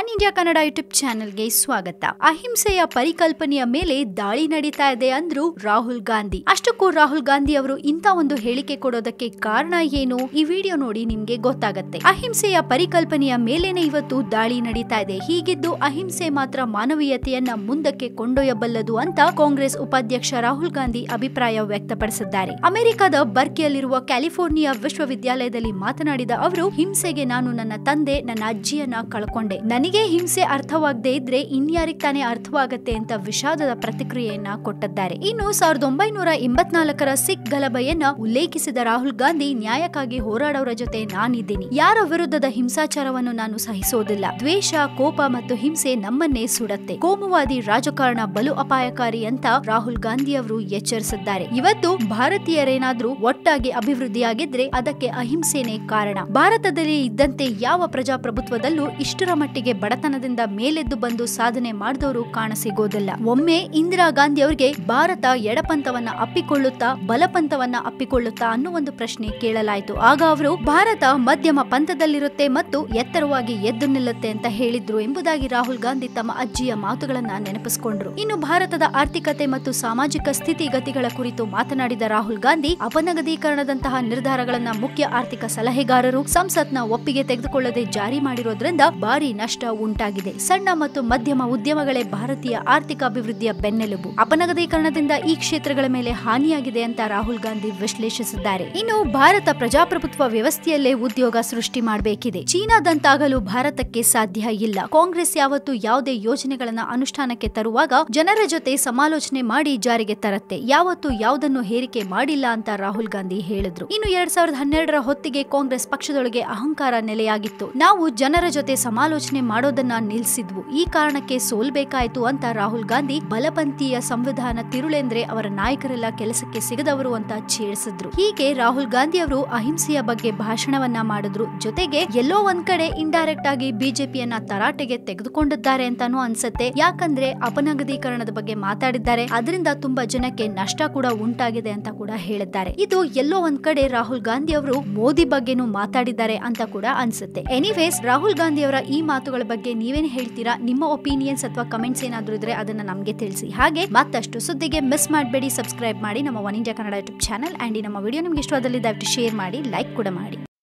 one Oneindia Kannada YouTube ಚಾನೆಲ್ಗೆ ಸ್ವಾಗತ ಅಹಿಂಸೆಯ ಪರಿಕಲ್ಪನೆಯ ಮೇಲೆ ದಾಳಿ ನಡೀತಾ ಇದೆ ಅಂದ್ರು ರಾಹುಲ್ ಗಾಂಧಿ ಅಷ್ಟಕ್ಕೂ ರಾಹುಲ್ ಗಾಂಧಿ ಅವರು ಇಂತ ಒಂದು ಹೇಳಿಕೆ ಕೊಡೋದಕ್ಕೆ ಕಾರಣ ಏನು ಈ ವಿಡಿಯೋ ನೋಡಿ ನಿಮ್ಗೆ ಗೊತ್ತಾಗತ್ತೆ ಅಹಿಂಸೆಯ ಪರಿಕಲ್ಪನೆಯ ಮೇಲೇನೆ ಇವತ್ತು ದಾಳಿ ನಡೀತಾ ಇದೆ ಹೀಗಿದ್ದು ಅಹಿಂಸೆ ಮಾತ್ರ ಮಾನವೀಯತೆಯನ್ನ ಮುಂದಕ್ಕೆ ಕೊಂಡೊಯ್ಯಬಲ್ಲದು ಅಂತ ಕಾಂಗ್ರೆಸ್ ಉಪಾಧ್ಯಕ್ಷ ರಾಹುಲ್ ಗಾಂಧಿ ಅಭಿಪ್ರಾಯ ವ್ಯಕ್ತಪಡಿಸಿದ್ದಾರೆ ಅಮೆರಿಕದ ಬರ್ಕಿಯಲ್ಲಿರುವ ಕ್ಯಾಲಿಫೋರ್ನಿಯಾ ವಿಶ್ವವಿದ್ಯಾಲಯದಲ್ಲಿ ಮಾತನಾಡಿದ ಅವರು ಹಿಂಸೆಗೆ ನಾನು ನನ್ನ ತಂದೆ ನನ್ನ ಅಜ್ಜಿಯನ್ನ ಕಳ್ಕೊಂಡೆ ನನಗೆ ಹಿಂಸೆ ಅರ್ಥವಾಗದೇ ಇದ್ರೆ ಇನ್ಯಾರಿಗ್ ತಾನೇ ಅರ್ಥವಾಗತ್ತೆ ಅಂತ ವಿಷಾದದ ಪ್ರತಿಕ್ರಿಯೆಯನ್ನ ಕೊಟ್ಟಿದ್ದಾರೆ ಇನ್ನು ಸಾವಿರದ ಒಂಬೈನೂರ ಎಂಬತ್ನಾಲ್ಕರ ಸಿಖ್ ಗಲಭೆಯನ್ನ ಉಲ್ಲೇಖಿಸಿದ ರಾಹುಲ್ ಗಾಂಧಿ ನ್ಯಾಯಕ್ಕಾಗಿ ಹೋರಾಡೋರ ಜೊತೆ ನಾನಿದ್ದೀನಿ ಯಾರ ವಿರುದ್ಧದ ಹಿಂಸಾಚಾರವನ್ನು ನಾನು ಸಹಿಸೋದಿಲ್ಲ ದ್ವೇಷ ಕೋಪ ಮತ್ತು ಹಿಂಸೆ ನಮ್ಮನ್ನೇ ಸುಡತ್ತೆ ಕೋಮುವಾದಿ ರಾಜಕಾರಣ ಬಲು ಅಪಾಯಕಾರಿ ಅಂತ ರಾಹುಲ್ ಗಾಂಧಿ ಅವರು ಎಚ್ಚರಿಸಿದ್ದಾರೆ ಇವತ್ತು ಭಾರತೀಯರೇನಾದ್ರೂ ಒಟ್ಟಾಗಿ ಅಭಿವೃದ್ಧಿಯಾಗಿದ್ರೆ ಅದಕ್ಕೆ ಅಹಿಂಸೆನೇ ಕಾರಣ ಭಾರತದಲ್ಲಿ ಇದ್ದಂತೆ ಯಾವ ಪ್ರಜಾಪ್ರಭುತ್ವದಲ್ಲೂ ಇಷ್ಟರ ಮಟ್ಟಿಗೆ ಬಡತನದಿಂದ ಮೇಲೆದ್ದು ಬಂದು ಸಾಧನೆ ಮಾಡಿದವರು ಕಾಣಸಿಗೋದಿಲ್ಲ ಒಮ್ಮೆ ಇಂದಿರಾ ಗಾಂಧಿ ಅವರಿಗೆ ಭಾರತ ಎಡಪಂಥವನ್ನ ಅಪ್ಪಿಕೊಳ್ಳುತ್ತಾ ಬಲಪಂಥವನ್ನ ಅಪ್ಪಿಕೊಳ್ಳುತ್ತಾ ಅನ್ನೋ ಒಂದು ಪ್ರಶ್ನೆ ಕೇಳಲಾಯಿತು ಆಗ ಅವರು ಭಾರತ ಮಧ್ಯಮ ಪಂಥದಲ್ಲಿರುತ್ತೆ ಮತ್ತು ಎತ್ತರವಾಗಿ ಎದ್ದು ನಿಲ್ಲುತ್ತೆ ಅಂತ ಹೇಳಿದ್ರು ಎಂಬುದಾಗಿ ರಾಹುಲ್ ಗಾಂಧಿ ತಮ್ಮ ಅಜ್ಜಿಯ ಮಾತುಗಳನ್ನ ನೆನಪಿಸಿಕೊಂಡ್ರು ಇನ್ನು ಭಾರತದ ಆರ್ಥಿಕತೆ ಮತ್ತು ಸಾಮಾಜಿಕ ಸ್ಥಿತಿಗತಿಗಳ ಕುರಿತು ಮಾತನಾಡಿದ ರಾಹುಲ್ ಗಾಂಧಿ ಅಪನಗದೀಕರಣದಂತಹ ನಿರ್ಧಾರಗಳನ್ನ ಮುಖ್ಯ ಆರ್ಥಿಕ ಸಲಹೆಗಾರರು ಸಂಸತ್ನ ಒಪ್ಪಿಗೆ ತೆಗೆದುಕೊಳ್ಳದೆ ಜಾರಿ ಮಾಡಿರೋದ್ರಿಂದ ಭಾರಿ ನಷ್ಟ ಉಂಟಾಗಿದೆ ಸಣ್ಣ ಮತ್ತು ಮಧ್ಯಮ ಉದ್ಯಮಗಳೇ ಭಾರತೀಯ ಆರ್ಥಿಕ ಅಭಿವೃದ್ಧಿಯ ಬೆನ್ನೆಲುಬು ಅಪನಗದೀಕರಣದಿಂದ ಈ ಕ್ಷೇತ್ರಗಳ ಮೇಲೆ ಹಾನಿಯಾಗಿದೆ ಅಂತ ರಾಹುಲ್ ಗಾಂಧಿ ವಿಶ್ಲೇಷಿಸಿದ್ದಾರೆ ಇನ್ನು ಭಾರತ ಪ್ರಜಾಪ್ರಭುತ್ವ ವ್ಯವಸ್ಥೆಯಲ್ಲೇ ಉದ್ಯೋಗ ಸೃಷ್ಟಿ ಮಾಡಬೇಕಿದೆ ಚೀನಾದಂತಾಗಲು ಭಾರತಕ್ಕೆ ಸಾಧ್ಯ ಇಲ್ಲ ಕಾಂಗ್ರೆಸ್ ಯಾವತ್ತು ಯಾವುದೇ ಯೋಜನೆಗಳನ್ನ ಅನುಷ್ಠಾನಕ್ಕೆ ತರುವಾಗ ಜನರ ಜೊತೆ ಸಮಾಲೋಚನೆ ಮಾಡಿ ಜಾರಿಗೆ ತರತ್ತೆ ಯಾವತ್ತು ಯಾವುದನ್ನು ಹೇರಿಕೆ ಮಾಡಿಲ್ಲ ಅಂತ ರಾಹುಲ್ ಗಾಂಧಿ ಹೇಳಿದ್ರು ಇನ್ನು ಎರಡ್ ಸಾವಿರದ ಹನ್ನೆರಡರ ಹೊತ್ತಿಗೆ ಕಾಂಗ್ರೆಸ್ ಪಕ್ಷದೊಳಗೆ ಅಹಂಕಾರ ನೆಲೆಯಾಗಿತ್ತು ನಾವು ಜನರ ಜೊತೆ ಸಮಾಲೋಚನೆ ಮಾಡೋದನ್ನ ನಿಲ್ಸಿದ್ವು ಈ ಕಾರಣಕ್ಕೆ ಸೋಲ್ಬೇಕಾಯ್ತು ಅಂತ ರಾಹುಲ್ ಗಾಂಧಿ ಬಲಪಂಥೀಯ ಸಂವಿಧಾನ ತಿರುಳೆಂದ್ರೆ ಅವರ ನಾಯಕರೆಲ್ಲ ಕೆಲಸಕ್ಕೆ ಸಿಗದವರು ಅಂತ ಛೇಡಿಸಿದ್ರು ಹೀಗೆ ರಾಹುಲ್ ಗಾಂಧಿ ಅವರು ಅಹಿಂಸೆಯ ಬಗ್ಗೆ ಭಾಷಣವನ್ನ ಮಾಡಿದ್ರು ಜೊತೆಗೆ ಎಲ್ಲೋ ಒಂದ್ ಕಡೆ ಇಂಡೈರೆಕ್ಟ್ ಆಗಿ ಬಿಜೆಪಿಯನ್ನ ತರಾಟೆಗೆ ತೆಗೆದುಕೊಂಡಿದ್ದಾರೆ ಅಂತಾನೂ ಅನ್ಸತ್ತೆ ಯಾಕಂದ್ರೆ ಅಪನಗದೀಕರಣದ ಬಗ್ಗೆ ಮಾತಾಡಿದ್ದಾರೆ ಅದರಿಂದ ತುಂಬಾ ಜನಕ್ಕೆ ನಷ್ಟ ಕೂಡ ಉಂಟಾಗಿದೆ ಅಂತ ಕೂಡ ಹೇಳಿದ್ದಾರೆ ಇದು ಎಲ್ಲೋ ಒಂದ್ ಕಡೆ ರಾಹುಲ್ ಗಾಂಧಿ ಅವರು ಮೋದಿ ಬಗ್ಗೆನೂ ಮಾತಾಡಿದ್ದಾರೆ ಅಂತ ಕೂಡ ಅನ್ಸುತ್ತೆ ಎನಿವೇಸ್ ರಾಹುಲ್ ಗಾಂಧಿ ಅವರ ಈ ಮಾತುಗಳ ಬಗ್ಗೆ ನೀವೇನ್ ಹೇಳ್ತೀರಾ ನಿಮ್ಮ ಒಪಿನಿಯನ್ಸ್ ಅಥವಾ ಕಮೆಂಟ್ಸ್ ಏನಾದ್ರೂ ಇದ್ರೆ ಅದನ್ನ ನಮಗೆ ತಿಳಿಸಿ ಹಾಗೆ ಮತ್ತಷ್ಟು ಸುದ್ದಿಗೆ ಮಿಸ್ ಮಾಡಬೇಡಿ ಸಬ್ಸ್ಕ್ರೈಬ್ ಮಾಡಿ ನಮ್ಮ Oneindia Kannada YouTube channel and ಈ ನಮ್ಮ ವಿಡಿಯೋ ನಿಮ್ಗೆ ಇಷ್ಟವಾದಲ್ಲಿ ದಯವಿಟ್ಟು ಶೇರ್ ಮಾಡಿ ಲೈಕ್ ಕೂಡ ಮಾಡಿ